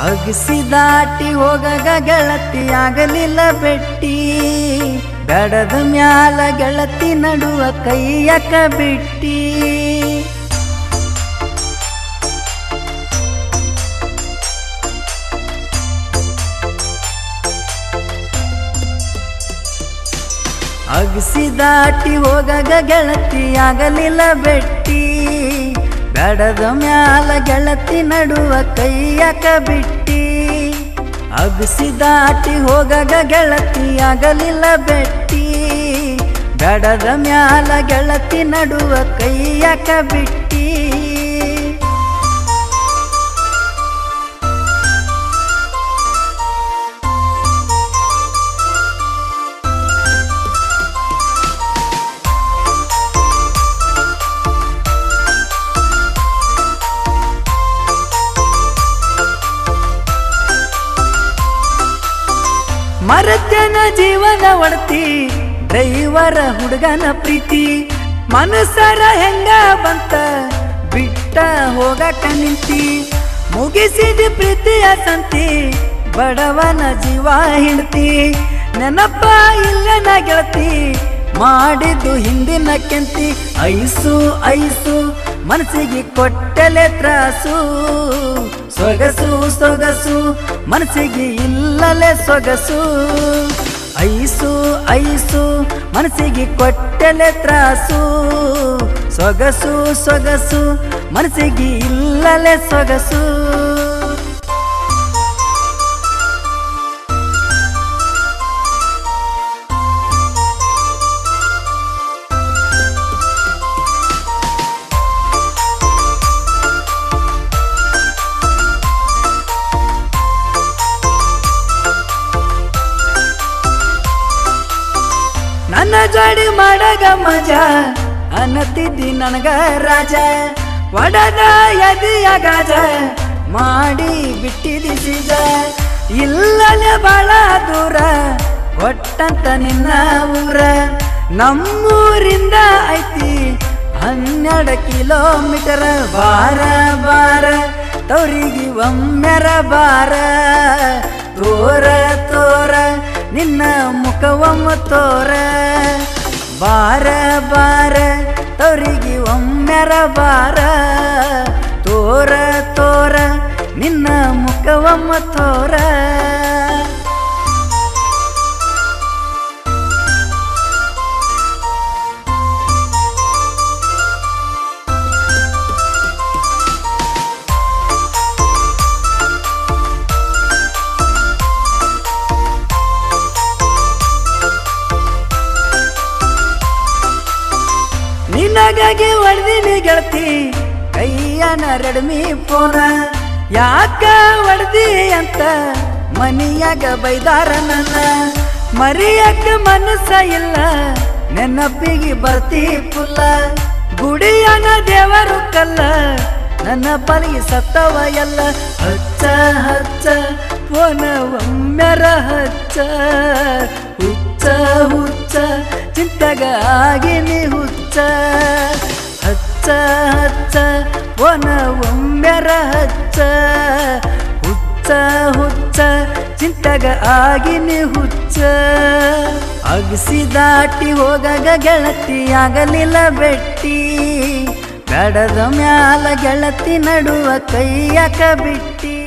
ಅಗಸಿ ದಾಟಿ ಹೋಗಗ ಗೆಳತಿ ಆಗಲಿಲ್ಲ ಬೆಟ್ಟಿ ಗಡದ ಮ್ಯಾಲ ಗೆಳತಿ ನಡುವ ಕೈಯಕ ಬಿಟ್ಟಿ ಅಗಸಿ ದಾಟಿ ಹೋಗಗ ಗೆಳತಿ ಆಗಲಿಲ್ಲ ಬೆಟ್ಟಿ ಗಡದ ಮ್ಯಾಲ ಗೆಳತಿ ನಡುವ ಕೈಯಕ ಬಿಟ್ಟಿ ಅಗಸಿ ದಾಟಿ ಹೋಗಗ ಗೆಳತಿ ಆಗಲಿಲ್ಲ ಬೆಟ್ಟಿ ಗಡದ ಮ್ಯಾಲ ಗೆಳತಿ ನಡುವ ಕೈಯಕ ಬಿಟ್ಟಿ ಮರತ್ಯನ ಜೀವನ ಒಡತಿ ಡ್ರೈವರ ಹುಡುಗನ ಪ್ರೀತಿ ಮನಸರ ಹೆಂಗ ಬಂತ ಬಿಟ್ಟ ಹೋಗಕ ನಿಂತಿ ಮುಗಿಸಿದ ಪ್ರೀತಿಯ ಸಂತಿ ಬಡವನ ಜೀವ ಹಿಡ್ತಿ ನೆನಪ ಇಲ್ಲನ ಗೆಳತಿ ಮಾಡಿದ್ದು ಹಿಂದಿನ ಕೆಂತಿ ಐಸು ಐಸು ಮನಸ್ಸಿಗೆ ಕೊಟ್ಟಲೆ ತ್ರಾಸು ಸೊಗಸು ಸೊಗಸು ಮನಸ್ಸಿಗೆ ಇಲ್ಲಲೆ ಸೊಗಸು ಐಸು ಐಸು ಮನಸ್ಸಿಗೆ ಕೊಟ್ಟಲೆ ತ್ರಾಸು ಸೊಗಸು ಸೊಗಸು ಮನಸ್ಸಿಗೆ ಇಲ್ಲಲೆ ಸೊಗಸು ನನ್ನ ಜೋಡಿ ಮಾಡಗ ಮಜಾ ಅನ್ನತಿದ್ದಿ ನನಗ ರಾಜ ಒಡದ ಎದಿಯ ಗಾಜ ಮಾಡಿ ಬಿಟ್ಟಿದಿ ಸೀಜ ಇಲ್ಲಲೆ ಬಾಳ ದೂರ ಒಟ್ಟಂತ ನಿನ್ನ ಊರ ನಮ್ಮೂರಿಂದ ಐತಿ ಹನ್ನೆರಡು ಕಿಲೋಮೀಟರ್ ಬಾರ ಬಾರ ತವರಿಗೆ ಒಮ್ಮೆರ ಬಾರ ತೋರ ತೋರ ನಿನ್ನ ಮುಖವಮ್ಮ ತೋರ ಬಾರ ಬಾರ ತವರಿಗೆ ಒಮ್ಮೆರ ಬಾರ ತೋರ ತೋರ ನಿನ್ನ ಮುಖವಮ್ಮ ತೋರ ನಿನಗಾಗಿ ಹೊಡೆದಿನಿ ಗೆಳತಿ ಕೈಯನ ರೆಡ್ಮಿ ಫೋನ ಯಾಕ ಹೊಡೆದಿ ಅಂತ ಮನಿಯಾಗ ಬೈದಾರ ನನ್ನ ಮರಿಯಕ್ಕ ಮನಸ್ಸ ಇಲ್ಲ ನೆನಪಿಗೆ ಬರ್ತಿ ಪುಲ್ಲ ಗುಡಿಯನ ದೇವರು ಕಲ್ಲ ನನ್ನ ಬಲಿಗೆ ಸತ್ತವ ಎಲ್ಲ ಹಚ್ಚ ಹಚ್ಚ ಫೋನ ಒಮ್ಮೆರ ಹಚ್ಚ ಹುಚ್ಚ ಹುಚ್ಚ ಚಿಂತಗ ಆಗಿನಿ ಹುಚ್ಚ ಹಚ್ಚ ಹಚ್ಚ ಫೋನ ಒಮ್ಮೆರ ಹಚ್ಚ ಹುಚ್ಚ ಹುಚ್ಚ ಚಿಂತಗ ಆಗಿನಿ ಹುಚ್ಚ ಅಗಸಿ ದಾಟಿ ಹೋಗಗ ಗೆಳತಿ ಆಗಲಿಲ್ಲ ಬೆಟ್ಟಿ ಬೆಡದ ಮ್ಯಾಲ ಗೆಳತಿ ನಡುವ ಕೈಯಕ ಬಿಟ್ಟಿ